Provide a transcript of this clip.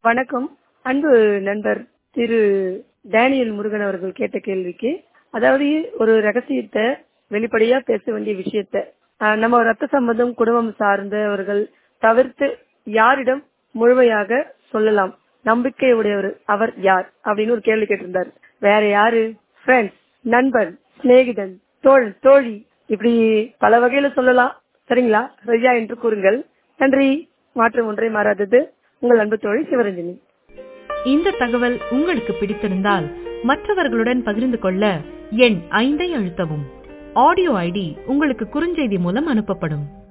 வணக்கம் அன்பு நண்பர் திரு டேனியல் முருகன் அவர்கள் கேட்ட கேள்விக்கு அதாவது ஒரு ரகசியத்தை வெளிப்படையா பேச வேண்டிய விஷயத்த ஆஹ், நம்ம ரத்த சம்பந்தம் குடும்பம் சார்ந்தவர்கள் தவிர்த்து யாரிடம் முழுமையாக சொல்லலாம் நம்பிக்கை உடையவர் அவர் யார் அப்படின்னு ஒரு கேள்வி கேட்டிருந்தார் வேற யாரு ஃப்ரெண்ட்ஸ் நண்பன் சிநேகிதன் தோழன் தோழி இப்படி பல வகையில சொல்லலாம் சரிங்களா ரஜா என்று கூறுங்கள் நன்றி மாற்றம் ஒன்றை மாறாதது உங்கள் அன்பு தோழி சிவரஞ்சனி இந்த தகவல் உங்களுக்கு பிடித்திருந்தால் மற்றவர்களுடன் பகிர்ந்து கொள்ள எண் ஐந்தை அழுத்தவும் ஆடியோ ஐடி உங்களுக்கு குறுஞ்செய்தி மூலம் அனுப்பப்படும்